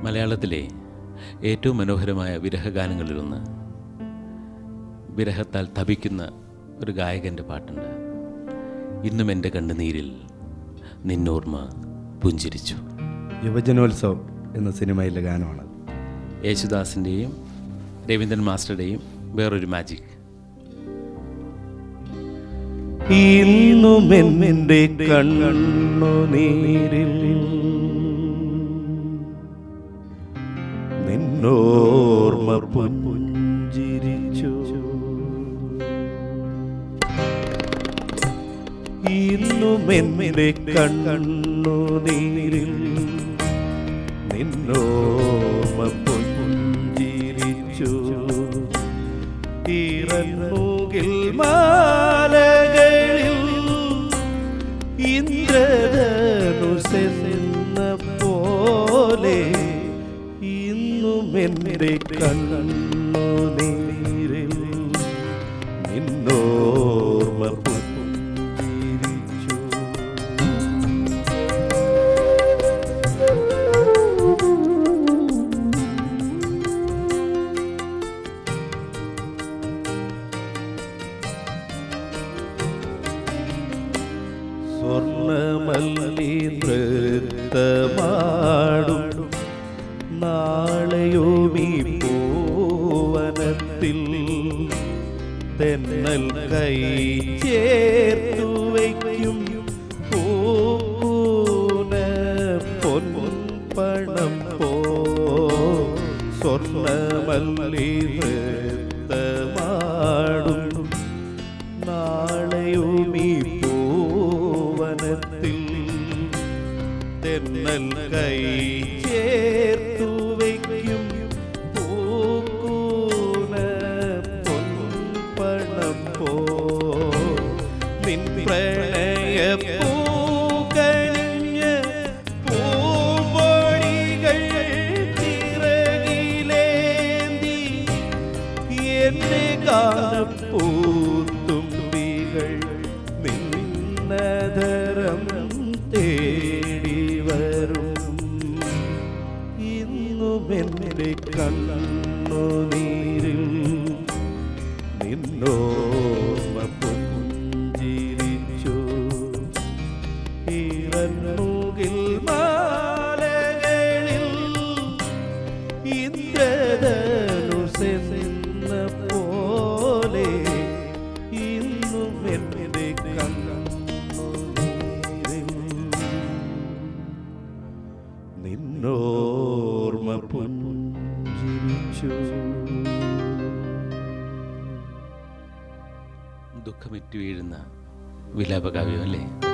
മലയാളത്തിലെ ഏറ്റവും മനോഹരമായ വിരഹഗാനങ്ങളിലൊന്ന് വിരഹത്താൽ തപിക്കുന്ന ഒരു ഗായകൻ്റെ പാട്ടുണ്ട് ഇന്നും എൻ്റെ കണ്ണുനീരിൽ നിന്നോർമ്മ പുഞ്ചിരിച്ചു യുവജനോത്സവം എന്ന സിനിമയിലെ ഗാനമാണ് യേശുദാസിൻ്റെയും രവീന്ദ്രൻ മാസ്റ്ററുടെയും വേറൊരു മാജിക് ഇന്നും എന്റെ കണ്ണുനീരിൽ നിന്നോർമ്മ പുഞ്ചിരിച്ചു ഇന്നും എന്റെ കണ്ണുനീരിൽ നിന്നോർമ്മ പുഞ്ചിരിച്ചു ഇറങ്ങുകിൽ മാലകളിൽ ഇന്ദ്രധനുസെന്ന പോലെ ഇന്നും എൻ്റെ കണ്ണുനീരിൽ നിന്നോർമ്മ പുഞ്ചിരിച്ചു സ്വർണമല്ലി നൃത്തമാടും നാളെയോമി പൂവനത്തിൽ തെന്നൽ കൈ ചേർത്തു വയ്ക്കും പൂന പൊൻപണം പോ സ്വർണമല്ലി നൃത്തമാടും നാളെയുമീ പൂവനത്തിൽ തെന്നൽ കൈ ചേർത്തു വയ്ക്കും പൂക്കൂന പൊൻപണം പോ നിൻ പ്രണയ പൂക്കഴിഞ്ഞ പൂമ്പൊടികൾ ചിറകിലേന്തി എന്നെ കാണപ്പൂത്തുമ്പികൾ നിന്നതരം തേടി വരും ഇന്നും എൻ്റെ കണ്ണുനീരിൽ നിന്നോർമ്മ പുഞ്ചിരിച്ചു ഇറങ്ങുകിൽ മാലകളിൽ ഇന്ദ്രധനുസെന്ന പോലെ ഇന്നും എൻ്റെ കണ്ണുനീരിൽ നിന്നോർമ്മ പുഞ്ചിരിച്ചു ദുഃഖമിറ്റ് വീഴുന്ന വിലാപകാവ്യം അല്ലേ